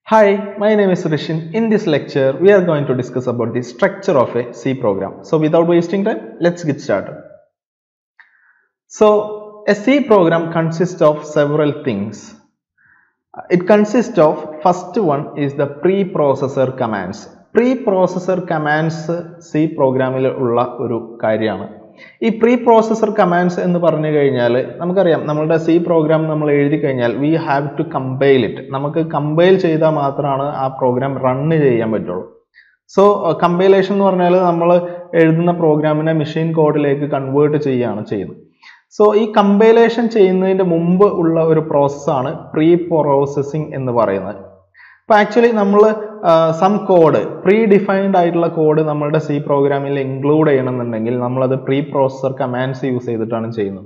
Hi, my name is Rishin. In this lecture, we are going to discuss about the structure of a C program. So without wasting time, let's get started. So a C program consists of several things. It consists of first one is the preprocessor commands. Preprocessor commands C പ്രോഗ്രാമിൽ ഉള്ള ഒരു കാര്യമാണ് ഈ pre preprocessor commands എന്ന് പറഞ്ഞു കഴിഞ്ഞാൽ നമുക്കറിയാം നമ്മളുടെ സി പ്രോഗ്രാം നമ്മൾ എഴുതി കഴിഞ്ഞാൽ we have to compile it നമുക്ക് കമ്പൈൽ ചെയ്താൽ മാത്രമാണ് ആ പ്രോഗ്രാം റണ്ണ് ചെയ്യാൻ പറ്റുള്ളൂ സോ കമ്പൈലേഷൻ എന്ന് പറഞ്ഞാൽ നമ്മൾ എഴുതുന്ന പ്രോഗ്രാമിനെ മെഷീൻ കോഡിലേക്ക് കൺവേർട്ട് ചെയ്യുകയാണ് ചെയ്യുന്നത് സോ ഈ കമ്പൈലേഷൻ ചെയ്യുന്നതിന്റെ മുമ്പ് ഉള്ള ഒരു പ്രോസസ്സാണ് പ്രീ പ്രോസസ്സിംഗ് എന്ന് പറയുന്നത് അപ്പോൾ ആക്ച്വലി നമ്മൾ സം കോഡ് പ്രീ ഡിഫൈൻഡ് ആയിട്ടുള്ള കോഡ് നമ്മളുടെ സി പ്രോഗ്രാമിൽ ഇൻക്ലൂഡ് ചെയ്യണമെന്നുണ്ടെങ്കിൽ നമ്മളത് പ്രീ പ്രോസസർ കമാൻഡ്സ് യൂസ് ചെയ്തിട്ടാണ് ചെയ്യുന്നത്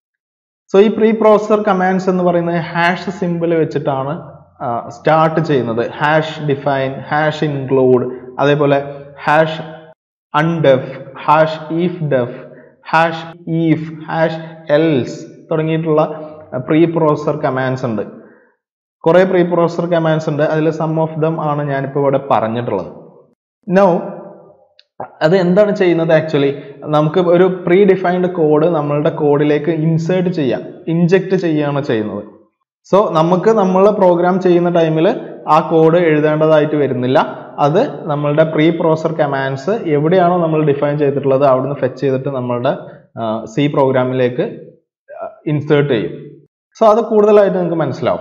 സോ ഈ പ്രീ പ്രോസസർ കമാൻഡ്സ് എന്ന് പറയുന്നത് ഹാഷ് സിമ്പിൾ വെച്ചിട്ടാണ് സ്റ്റാർട്ട് ചെയ്യുന്നത് ഹാഷ് ഡിഫൈൻ ഹാഷ് ഇൻക്ലൂഡ് അതേപോലെ hash undef hash ifdef hash if hash else തുടങ്ങിയിട്ടുള്ള പ്രീ പ്രോസസർ കമാൻഡ്സ് ഉണ്ട് കുറേ പ്രീ പ്രോസസർ കമാൻഡ്സ് ഉണ്ട് അതിൽ സം ഓഫ് ദം ആണ് ഞാനിപ്പോൾ ഇവിടെ പറഞ്ഞിട്ടുള്ളത് നോ അത് എന്താണ് ചെയ്യുന്നത് ആക്ച്വലി നമുക്ക് ഒരു പ്രീ ഡിഫൈൻഡ് കോഡ് നമ്മളുടെ കോഡിലേക്ക് ഇൻസേർട്ട് ചെയ്യാം ഇൻജെക്ട് ചെയ്യുകയാണ് ചെയ്യുന്നത് സോ നമുക്ക് നമ്മൾ പ്രോഗ്രാം ചെയ്യുന്ന ടൈമിൽ ആ കോഡ് എഴുതേണ്ടതായിട്ട് വരുന്നില്ല അത് നമ്മളുടെ പ്രീ പ്രോസർ കമാൻഡ്സ് എവിടെയാണോ നമ്മൾ ഡിഫൈൻ ചെയ്തിട്ടുള്ളത് അവിടുന്ന് ഫെച്ച് ചെയ്തിട്ട് നമ്മളുടെ സി പ്രോഗ്രാമിലേക്ക് ഇൻസേർട്ട് ചെയ്യും സോ അത് കൂടുതലായിട്ട് നിങ്ങൾക്ക് മനസ്സിലാവും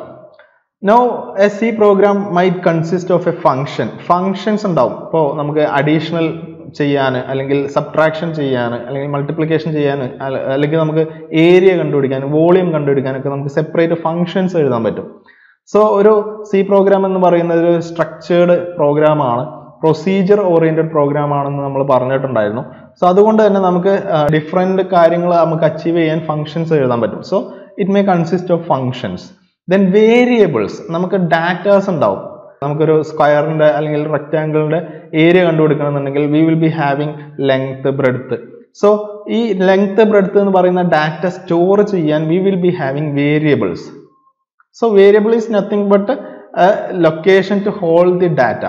know a C program might consist of a function functions ഉണ്ടാവും ഇപ്പോൾ നമുക്ക് അഡീഷണൽ ചെയ്യാൻ അല്ലെങ്കിൽ സബ്ട്രാക്ഷൻ ചെയ്യാൻ അല്ലെങ്കിൽ മൾട്ടിപ്ലിക്കേഷൻ ചെയ്യാൻ അല്ലെങ്കിൽ നമുക്ക് ഏരിയ കണ്ടുപിടിക്കാൻ വോളിയം കണ്ടുപിടിക്കാനൊക്കെ നമുക്ക് സെപ്പറേറ്റ് ഫങ്ഷൻസ് എഴുതാൻ പറ്റും സോ ഒരു സി പ്രോഗ്രാം എന്ന് പറയുന്നത് ഒരു സ്ട്രക്ചേർഡ് പ്രോഗ്രാമാണ് പ്രൊസീജിയർ ഓറിയന്റഡ് പ്രോഗ്രാം ആണെന്ന് നമ്മൾ പറഞ്ഞിട്ടുണ്ടായിരുന്നു സോ അതുകൊണ്ട് തന്നെ നമുക്ക് ഡിഫറെന്റ് കാര്യങ്ങൾ നമുക്ക് അച്ചീവ് ചെയ്യാൻ ഫങ്ഷൻസ് എഴുതാൻ പറ്റും so it may consist of functions then variables നമുക്ക് ഡാറ്റാസ് ഉണ്ടാവും നമുക്കൊരു സ്ക്വയറിന്റെ അല്ലെങ്കിൽ റെക്റ്റാങ്കിളിന്റെ ഏരിയ കണ്ടുപിടിക്കണമെന്നുണ്ടെങ്കിൽ we will be having length breadth so ഈ ലെങ്ത് ബ്രെഡ്ത്ത് എന്ന് പറയുന്ന ഡാറ്റ സ്റ്റോർ ചെയ്യാൻ we will be having variables so variable is nothing but location to hold the data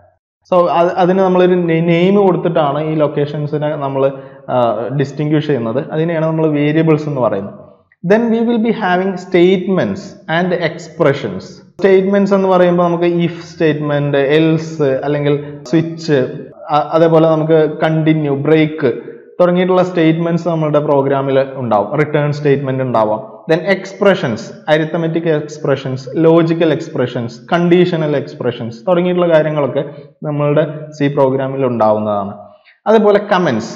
so അതിന് നമ്മളൊരു നെയിം കൊടുത്തിട്ടാണ് ഈ ലൊക്കേഷൻസിനെ നമ്മൾ ഡിസ്റ്റിങ്ക്വിഷ് ചെയ്യുന്നത് അതിനെയാണ് നമ്മൾ വേരിയബിൾസ് എന്ന് പറയുന്നത് then we will be having statements and expressions statements എന്ന് പറയുമ്പോൾ നമുക്ക് ഇഫ് സ്റ്റേറ്റ്മെന്റ് എൽസ് അല്ലെങ്കിൽ സ്വിച്ച് അതേപോലെ നമുക്ക് കണ്ടിന്യൂ ബ്രേക്ക് തുടങ്ങിയിട്ടുള്ള സ്റ്റേറ്റ്മെന്റ്സ് നമ്മളുടെ പ്രോഗ്രാമിൽ ഉണ്ടാവും റിട്ടേൺ സ്റ്റേറ്റ്മെന്റ് ഉണ്ടാവാം then expressions arithmetic expressions logical expressions conditional expressions തുടങ്ങിയിട്ടുള്ള കാര്യങ്ങളൊക്കെ നമ്മളുടെ സി പ്രോഗ്രാമിൽ ഉണ്ടാവുന്നതാണ് അതേപോലെ കമൻസ്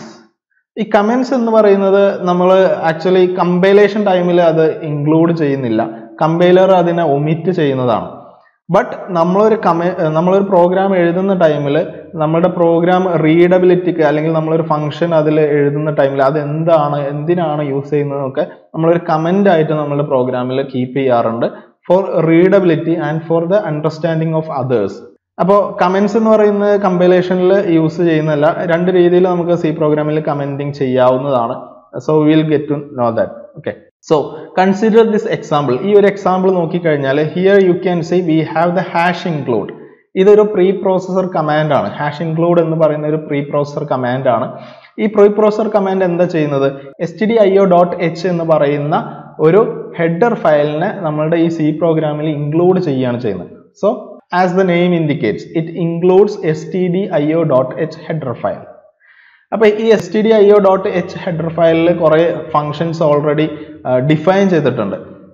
ഈ കമൻസ് എന്ന് പറയുന്നത് നമ്മൾ ആക്ച്വലി കമ്പൈലേഷൻ ടൈമിൽ അത് ഇൻക്ലൂഡ് ചെയ്യുന്നില്ല കമ്പൈലർ അതിനെ ഒമിറ്റ് ചെയ്യുന്നതാണ് ബട്ട് നമ്മളൊരു കമ നമ്മളൊരു പ്രോഗ്രാം എഴുതുന്ന ടൈമിൽ നമ്മുടെ പ്രോഗ്രാം റീഡബിലിറ്റിക്ക് അല്ലെങ്കിൽ നമ്മളൊരു ഫംഗ്ഷൻ അതിൽ എഴുതുന്ന ടൈമിൽ അത് എന്താണ് എന്തിനാണ് യൂസ് ചെയ്യുന്നതൊക്കെ നമ്മളൊരു കമന്റ് ആയിട്ട് നമ്മുടെ പ്രോഗ്രാമിൽ കീപ്പ് ചെയ്യാറുണ്ട് for readability and for the understanding of others അപ്പോൾ കമന്റ്സ് എന്ന് പറയുന്നത് കമ്പൈലേഷനിൽ യൂസ് ചെയ്യുന്നതല്ല രണ്ട് രീതിയിൽ നമുക്ക് സി പ്രോഗ്രാമിൽ കമന്റിങ് ചെയ്യാവുന്നതാണ് so will get to know that okay so consider this example ഈ ഒരു എക്സാമ്പിൾ നോക്കിക്കഴിഞ്ഞാൽ here you can see we have the hash include ഇതൊരു പ്രീ പ്രോസസർ കമാൻഡ് ആണ് ഹാഷ് ഇൻക്ലൂഡ് എന്ന് പറയുന്ന ഒരു പ്രീ പ്രോസസർ കമാൻഡ് ആണ് ഈ പ്രീ പ്രോസസർ കമാൻഡ് എന്താ ചെയ്യുന്നത് S T D I O dot H എന്ന് പറയുന്ന ഒരു ഹെഡർ ഫയലിനെ നമ്മളുടെ ഈ സി പ്രോഗ്രാമിൽ ഇൻക്ലൂഡ് ചെയ്യുകയാണ് ചെയ്യുന്നത് so as the name indicates it includes stdio.h header file അപ്പൊ ഈ S T D I O dot H header ഫയലിൽ കുറെ ഫങ്ഷൻസ് ഓൾറെഡി ഡിഫൈൻ ചെയ്തിട്ടുണ്ട്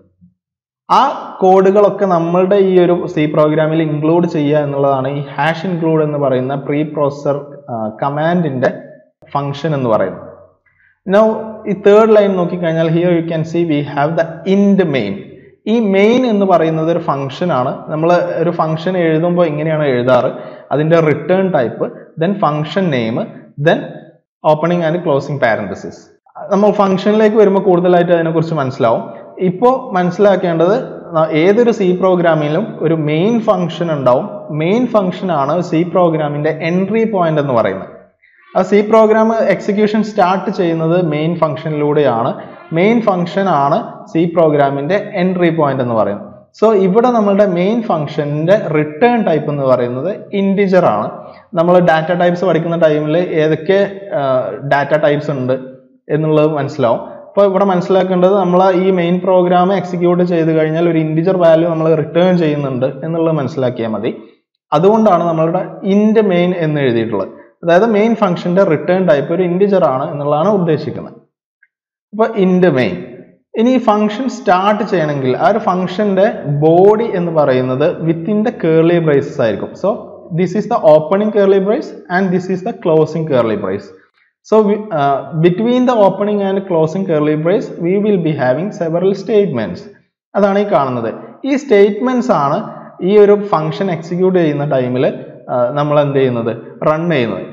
ആ കോഡുകളൊക്കെ നമ്മളുടെ ഈ ഒരു സി പ്രോഗ്രാമിൽ ഇൻക്ലൂഡ് ചെയ്യുക എന്നുള്ളതാണ് ഈ ഹാഷ് ഇൻക്ലൂഡ് എന്ന് പറയുന്ന പ്രീ പ്രോസസർ കമാൻഡിന്റെ ഫങ്ഷൻ എന്ന് പറയുന്നത് നൗ ഈ തേർഡ് ലൈൻ നോക്കിക്കഴിഞ്ഞാൽ here you can see we have the int main ഈ മെയിൻ എന്ന് പറയുന്നത് ഒരു ഫംഗ്ഷൻ ആണ് നമ്മൾ ഒരു ഫംഗ്ഷൻ എഴുതുമ്പോൾ ഇങ്ങനെയാണ് എഴുതാറ് അതിന്റെ return type then function name then opening and closing parenthesis നമ്മൾ ഫംഗ്ഷനിലേക്ക് വരുമ്പോൾ കൂടുതലായിട്ട് അതിനെക്കുറിച്ച് മനസ്സിലാവും ഇപ്പോൾ മനസ്സിലാക്കേണ്ടത് ഏതൊരു സി പ്രോഗ്രാമിലും ഒരു മെയിൻ ഫംഗ്ഷൻ ഉണ്ടാവും മെയിൻ ഫംഗ്ഷൻ ആണ് സി പ്രോഗ്രാമിന്റെ എൻട്രി പോയിന്റ് എന്ന് പറയുന്നത് ആ സി പ്രോഗ്രാം എക്സിക്യൂഷൻ സ്റ്റാർട്ട് ചെയ്യുന്നത് മെയിൻ ഫംഗ്ഷനിലൂടെയാണ് മെയിൻ ഫംഗ്ഷൻ ആണ് സി പ്രോഗ്രാമിന്റെ എൻട്രി പോയിന്റ് എന്ന് പറയുന്നത് സോ ഇവിടെ നമ്മളുടെ മെയിൻ ഫംഗ്ഷന്റെ റിട്ടേൺ ടൈപ്പ് എന്ന് പറയുന്നത് ഇൻഡിജർ ആണ് നമ്മൾ ഡാറ്റ ടൈപ്സ് പഠിക്കുന്ന ടൈമിൽ ഏതൊക്കെ ഡാറ്റ ടൈപ്സ് ഉണ്ട് എന്നുള്ളത് മനസ്സിലാവും അപ്പോൾ ഇവിടെ മനസ്സിലാക്കേണ്ടത് നമ്മൾ ഈ മെയിൻ പ്രോഗ്രാം എക്സിക്യൂട്ട് ചെയ്ത് കഴിഞ്ഞാൽ ഒരു ഇൻഡിജർ വാല്യൂ നമ്മൾ റിട്ടേൺ ചെയ്യുന്നുണ്ട് എന്നുള്ളത് മനസ്സിലാക്കിയാൽ മതി അതുകൊണ്ടാണ് നമ്മളുടെ ഇൻഡ് മെയിൻ എന്ന് എഴുതിയിട്ടുള്ളത് അതായത് മെയിൻ ഫംഗ്ഷന്റെ റിട്ടേൺ ടൈപ്പ് ഒരു ഇൻഡിജർ ആണ് എന്നുള്ളതാണ് ഉദ്ദേശിക്കുന്നത് അപ്പോൾ ഇൻഡ് മെയിൻ ഇനി ഈ ഫംഗ്ഷൻ സ്റ്റാർട്ട് ചെയ്യണമെങ്കിൽ ആ ഒരു ഫംഗ്ഷന്റെ ബോഡി എന്ന് പറയുന്നത് വിത്തിൻ ദ കേർലി ബ്രേസസ് ആയിരിക്കും so this is the opening curly brace and this is the closing curly brace So we, uh, between the opening and closing curly brace, we will be having several statements. അതാണ് ഈ കാണുന്നത് ഈ statements ആണ് ഈ ഒരു function execute ചെയ്യുന്ന ടൈമിൽ നമ്മൾ എന്ത് ചെയ്യുന്നത് റൺ ചെയ്യുന്നത്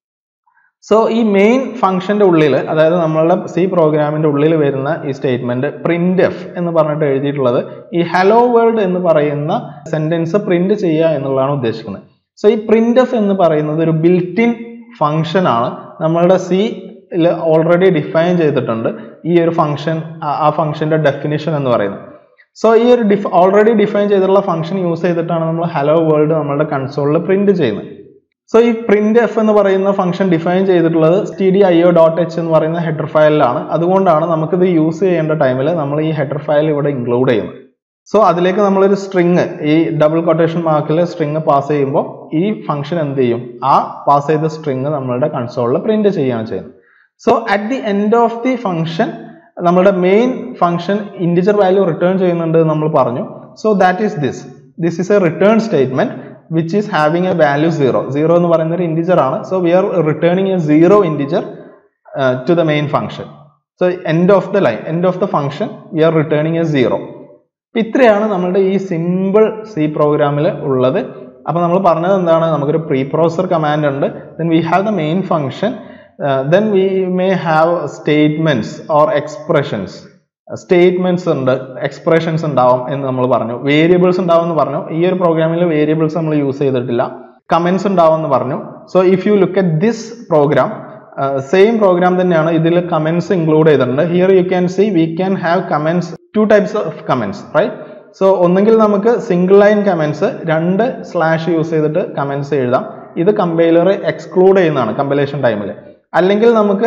സോ ഈ മെയിൻ ഫംഗ്ഷന്റെ ഉള്ളിൽ അതായത് നമ്മളുടെ സി പ്രോഗ്രാമിന്റെ ഉള്ളിൽ വരുന്ന ഈ സ്റ്റേറ്റ്മെന്റ് പ്രിന്റ് എഫ് എന്ന് പറഞ്ഞിട്ട് എഴുതിയിട്ടുള്ളത് ഈ ഹലോ വേൾഡ് എന്ന് പറയുന്ന സെന്റൻസ് പ്രിന്റ് ചെയ്യുക എന്നുള്ളതാണ് ഉദ്ദേശിക്കുന്നത് സോ ഈ പ്രിന്റ് എഫ് എന്ന് പറയുന്നത് ഒരു ബിൽറ്റ് ഇൻ ഫംഗ്ഷൻ ആണ് നമ്മളുടെ സി ഓൾറെഡി ഡിഫൈൻ ചെയ്തിട്ടുണ്ട് ഈ ഒരു ഫംഗ്ഷൻ ആ ഫംഗ്ഷന്റെ ഡെഫിനിഷൻ എന്ന് പറയുന്നത് സോ ഈ ഒരു ഡിഫ് ഓൾറെഡി ഡിഫൈൻ ചെയ്തിട്ടുള്ള ഫംഗ്ഷൻ യൂസ് ചെയ്തിട്ടാണ് നമ്മൾ ഹലോ വേൾഡ് നമ്മളുടെ കൺസോളിൽ പ്രിന്റ് ചെയ്യുന്നത് സോ ഈ പ്രിന്റ് എഫ് എന്ന് പറയുന്ന ഫംഗ്ഷൻ ഡിഫൈൻ ചെയ്തിട്ടുള്ളത് T D I O dot H എന്ന് പറയുന്ന ഹെഡർ ഫയലിലാണ് അതുകൊണ്ടാണ് നമുക്കിത് യൂസ് ചെയ്യേണ്ട ടൈമിൽ നമ്മൾ ഈ ഹെഡർ ഫയൽ ഇവിടെ ഇൻക്ലൂഡ് ചെയ്യുന്നത് സോ അതിലേക്ക് നമ്മളൊരു സ്ട്രിങ് ഈ ഡബിൾ കൊട്ടേഷൻ മാർക്കിൽ സ്ട്രിങ് പാസ് ചെയ്യുമ്പോൾ ഈ ഫംഗ്ഷൻ എന്ത് ചെയ്യും ആ പാസ് ചെയ്ത സ്ട്രിങ് നമ്മളുടെ കൺസോളിൽ പ്രിന്റ് ചെയ്യുകയാണ് ചെയ്യുന്നത് so at the end of the function നമ്മുടെ main function integer value return ചെയ്യുന്നുണ്ട് എന്ന് നമ്മൾ പറഞ്ഞു so that is this this is a return statement which is having a value zero zero എന്ന് പറയുന്ന ഒരു ഇൻഡിജർ ആണ് so we are returning a zero integer to the main function so end of the line end of the function we are returning a zero ഇത്രയാണ് നമ്മുടെ ഈ simple C പ്രോഗ്രാമിൽ ഉള്ളത് അപ്പൊ നമ്മൾ പറഞ്ഞത് എന്താണ് നമുക്കൊരു പ്രീ പ്രോസർ കമാൻഡ് ഉണ്ട് then we have the main function then we may have statements or expressions statements ഉണ്ട് എക്സ്പ്രഷൻസ് ഉണ്ടാവും എന്ന് നമ്മൾ പറഞ്ഞു വേരിയബിൾസ് ഉണ്ടാവും എന്ന് പറഞ്ഞു ഈ ഒരു പ്രോഗ്രാമിൽ വേരിയബിൾസ് നമ്മൾ യൂസ് ചെയ്തിട്ടില്ല കമന്റ്സ് ഉണ്ടാവും എന്ന് പറഞ്ഞു so if you look at this program same program തന്നെയാണ് ഇതിൽ കമന്റ്സ് ഇൻക്ലൂഡ് ചെയ്തിട്ടുണ്ട് here you can see we can have comments two types of comments right so ഒന്നെങ്കിൽ നമുക്ക് സിംഗിൾ ലൈൻ കമന്റ്സ് രണ്ട് സ്ലാഷ് യൂസ് ചെയ്തിട്ട് കമന്റ്സ് എഴുതാം ഇത് compiler exclude ചെയ്യുന്നതാണ് കമ്പൈലേഷൻ ടൈമിൽ അല്ലെങ്കിൽ നമുക്ക്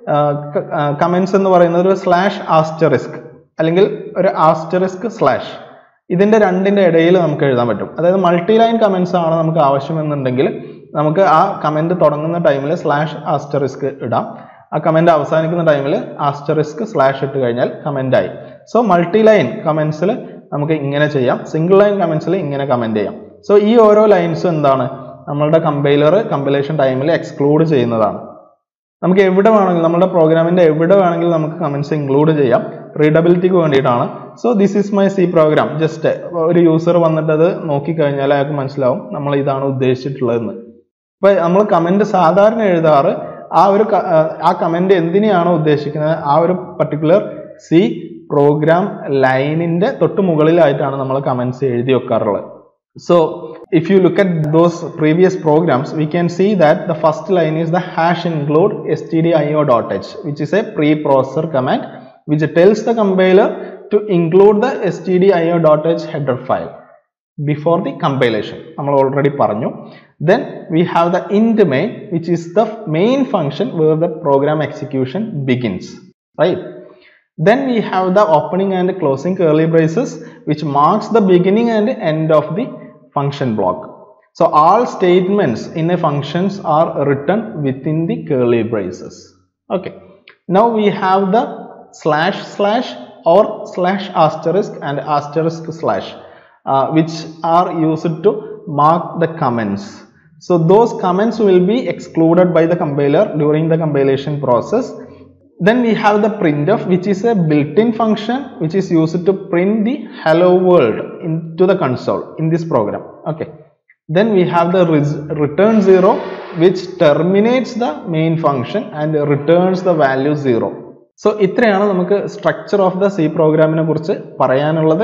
കമന്റ്സ് എന്ന് പറയുന്നത് ഒരു സ്ലാഷ് ആസ്റ്ററിസ്ക് അല്ലെങ്കിൽ ഒരു ആസ്റ്ററിസ്ക് സ്ലാഷ് ഇതിന്റെ രണ്ടിന്റെ ഇടയിൽ നമുക്ക് എഴുതാൻ പറ്റും അതായത് മൾട്ടി ലൈൻ കമന്റ്സ് ആണ് നമുക്ക് ആവശ്യമെന്നുണ്ടെങ്കിൽ നമുക്ക് ആ കമന്റ് തുടങ്ങുന്ന ടൈമിൽ സ്ലാഷ് ആസ്റ്ററിസ്ക് ഇടാം ആ കമന്റ് അവസാനിക്കുന്ന ടൈമിൽ ആസ്റ്ററിസ്ക് സ്ലാഷ് ഇട്ട് കഴിഞ്ഞാൽ കമന്റ് ആയി സോ മൾട്ടി ലൈൻ കമന്റ്സിൽ നമുക്ക് ഇങ്ങനെ ചെയ്യാം സിംഗിൾ ലൈൻ കമന്റ്സിൽ ഇങ്ങനെ കമന്റ് ചെയ്യാം സോ ഈ ഓരോ ലൈൻസും എന്താണ് നമ്മളുടെ കമ്പൈലർ കമ്പൈലേഷൻ ടൈമിൽ എക്സ്ക്ലൂഡ് ചെയ്യുന്നതാണ് നമുക്ക് എവിടെ വേണമെങ്കിലും നമ്മുടെ പ്രോഗ്രാമിന്റെ എവിടെ വേണമെങ്കിലും നമുക്ക് കമന്റ്സ് ഇൻക്ലൂഡ് ചെയ്യാം റീഡബിലിറ്റിക്ക് വേണ്ടിയിട്ടാണ് so this is my C program just ഒരു യൂസർ വന്നിട്ട് അത് നോക്കിക്കഴിഞ്ഞാൽ അയാൾക്ക് മനസ്സിലാവും നമ്മൾ ഇതാണ് ഉദ്ദേശിച്ചിട്ടുള്ളതെന്ന് അപ്പൊ നമ്മൾ കമന്റ് സാധാരണ എഴുതാറ് ആ ഒരു ആ കമന്റ് എന്തിനെയാണോ ഉദ്ദേശിക്കുന്നത് ആ ഒരു പർട്ടിക്കുലർ സി പ്രോഗ്രാം ലൈനിന്റെ തൊട്ട് മുകളിലായിട്ടാണ് നമ്മൾ കമന്റ്സ് എഴുതി വെക്കാറുള്ളത് So if you look at those previous programs, we can see that the first line is the hash include stdio.h, which is a preprocessor command which tells the compiler to include the stdio.h header file before the compilation. നമ്മൾ already പറഞ്ഞു. Then we have the int main, which is the main function where the program execution begins, right? Then we have the opening and closing curly braces, which marks the beginning and end of the function block. So all statements in a functions are written within the curly braces. Okay. Now we have the slash slash or slash asterisk and asterisk slash uh, which are used to mark the comments. So those comments will be excluded by the compiler during the compilation process. Then we have the printf which is a built-in function which is used to print the hello world into the console in this program. Okay. Then we have the return 0 which terminates the main function and returns the value 0. So ഇത്രയാണ് നമുക്ക് structure of the C പ്രോഗ്രാമിനെ കുറിച്ച് പറയാനുള്ളത്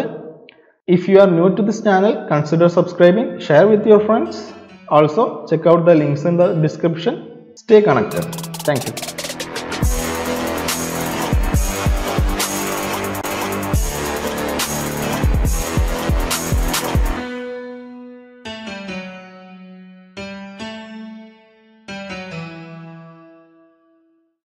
if you are new to this channel consider subscribing share with your friends also check out the links in the description stay connected thank U